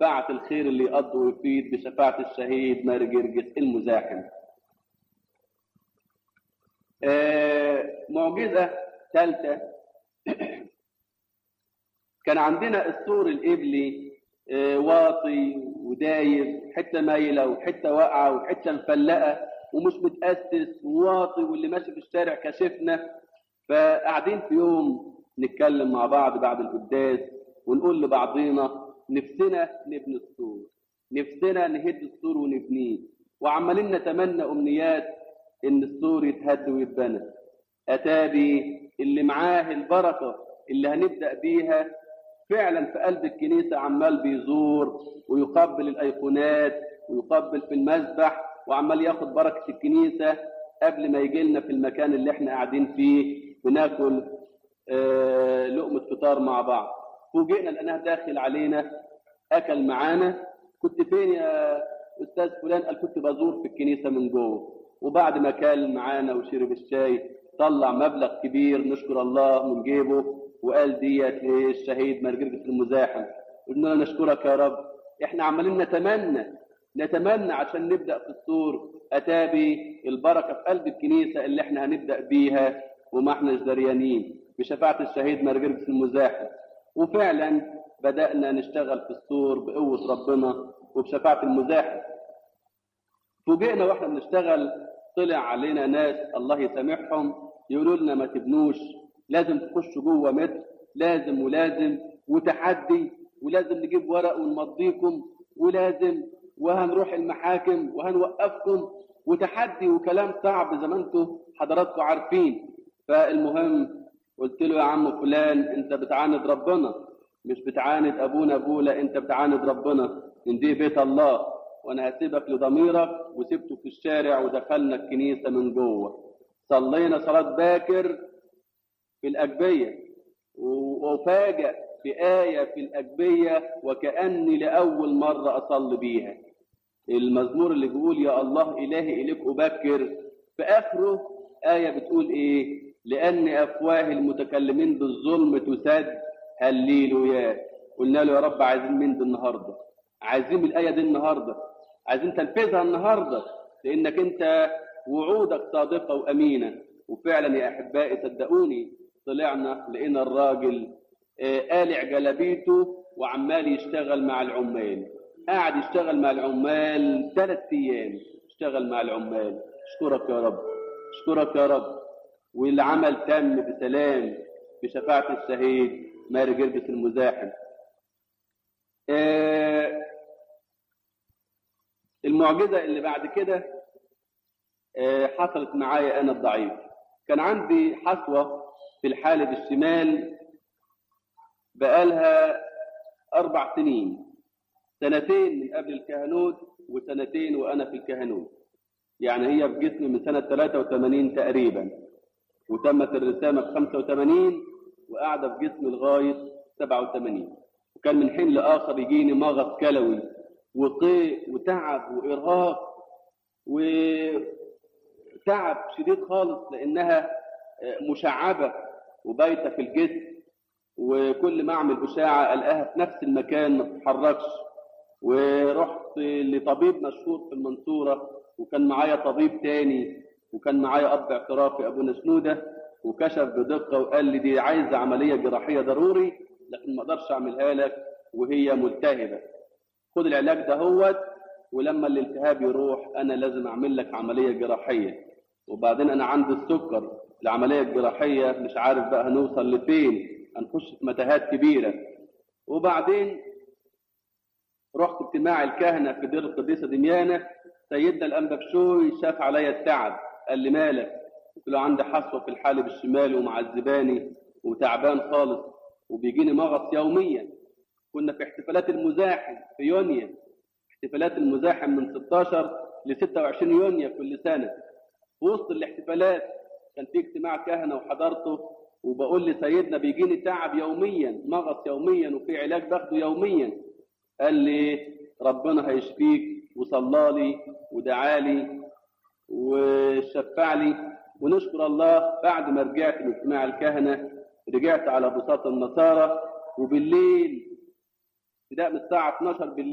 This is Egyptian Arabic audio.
بعت الخير اللي يقضي ويفيد بشفاعة الشهيد ماري جرجس المزاحم آه، معجزة ثالثة كان عندنا السور الإبلي آه، واطي وداير حتة مايلة وحتة واقعة وحتة مفلقة ومش متأسس وواطي واللي ماشي في الشارع كشفنا فقاعدين في يوم نتكلم مع بعض بعد القداس ونقول لبعضينا نفسنا نبني السور نفسنا نهد السور ونبنيه وعمالين نتمنى أمنيات إن السور يتهد ويتبنى أتابي اللي معاه البركة اللي هنبدأ بيها فعلا في قلب الكنيسة عمال بيزور ويقبل الأيقونات ويقبل في المسبح وعمال ياخد بركة الكنيسة قبل ما يجي لنا في المكان اللي احنا قاعدين فيه بناكل آه لقمة فطار مع بعض فوجئنا لأنها داخل علينا أكل معانا كنت فين يا أستاذ فلان قال كنت بزور في الكنيسة من جوه وبعد ما كان معانا وشرب الشاي طلع مبلغ كبير نشكر الله من جيبه وقال ديت للشهيد مرجرجس المزاحم قلنا له نشكرك يا رب احنا عمالين نتمنى نتمنى عشان نبدا في السور اتابي البركه في قلب الكنيسه اللي احنا هنبدا بيها وما احناش دريانين بشفاعه الشهيد مرجرجس المزاحم وفعلا بدانا نشتغل في السور بقوه ربنا وبشفاعه المزاحم فوجئنا واحنا بنشتغل طلع علينا ناس الله يسامحهم يقولوا لنا ما تبنوش لازم تخشوا جوه متر لازم ولازم وتحدي ولازم نجيب ورق ونمضيكم ولازم وهنروح المحاكم وهنوقفكم وتحدي وكلام صعب زي ما انتم حضراتكم عارفين فالمهم قلت له يا عم فلان انت بتعاند ربنا مش بتعاند ابونا بولا انت بتعاند ربنا ان دي بيت الله وانا هسيبك لضميرك وسبته في الشارع ودخلنا الكنيسه من جوه صلينا صلاه باكر في الأجبية وفاجأ بآية في الأجبية وكأني لأول مرة أصلي بيها المزمور اللي بيقول يا الله إلهي إليك أبكر في آخره آية بتقول إيه لأن أفواه المتكلمين بالظلم تسد هللويا قلنا له يا رب عايزين من دي النهاردة عايزين الآية دي النهاردة عايزين تنفذها النهاردة لأنك أنت وعودك صادقة وأمينة وفعلا يا أحبائي صدقوني طلعنا لقينا الراجل قالع جلابيته وعمال يشتغل مع العمال قاعد يشتغل مع العمال ثلاث ايام اشتغل مع العمال اشكرك يا رب اشكرك يا رب والعمل تم بسلام بشفاعة الشهيد ماري جرجس المزاحم اه المعجزة اللي بعد كده اه حصلت معايا أنا الضعيف كان عندي حصوة في الحالب الشمال بقالها أربع سنين سنتين من قبل الكهنوت وسنتين وأنا في الكهنوت يعني هي في جسمي من سنة 83 تقريبا وتمت الرسامة في 85 وقاعدة في جسمي لغاية 87 وكان من حين لآخر يجيني مغص كلوي وقيء وتعب وإرهاق وتعب شديد خالص لأنها مشعبة وبايتة في الجسم وكل ما أعمل أشاعة ألاقيها في نفس المكان ما تتحركش ورحت لطبيب مشهور في المنصورة وكان معايا طبيب تاني وكان معايا أب اعترافي أبونا شنودة وكشف بدقة وقال لي دي عايزة عملية جراحية ضروري لكن ما أقدرش أعملها لك وهي ملتهبة خد العلاج ده هوت ولما الالتهاب يروح أنا لازم أعمل لك عملية جراحية وبعدين أنا عندي السكر العملية الجراحية مش عارف بقى هنوصل لفين هنخش في متاهات كبيرة وبعدين رحت اجتماع الكهنة في دير القديسة دميانة سيدنا الأنبابشوي شاف عليا التعب قال لي مالك قلت له عندي حصوة في الحالب الشمالي ومعذباني وتعبان خالص وبيجيني مغص يوميا كنا في احتفالات المزاحم في يونيو احتفالات المزاحم من 16 ل 26 يونيو كل سنة في وسط الاحتفالات كان في اجتماع كهنة وحضرته وبقول لسيدنا بيجيني تعب يوميا مغص يوميا وفي علاج باخده يوميا قال لي ربنا هيشفيك وصلالي ودعالي وشفع لي ونشكر الله بعد ما رجعت من اجتماع الكهنة رجعت على بساط النصارى وبالليل ابتداء من الساعة 12 بالليل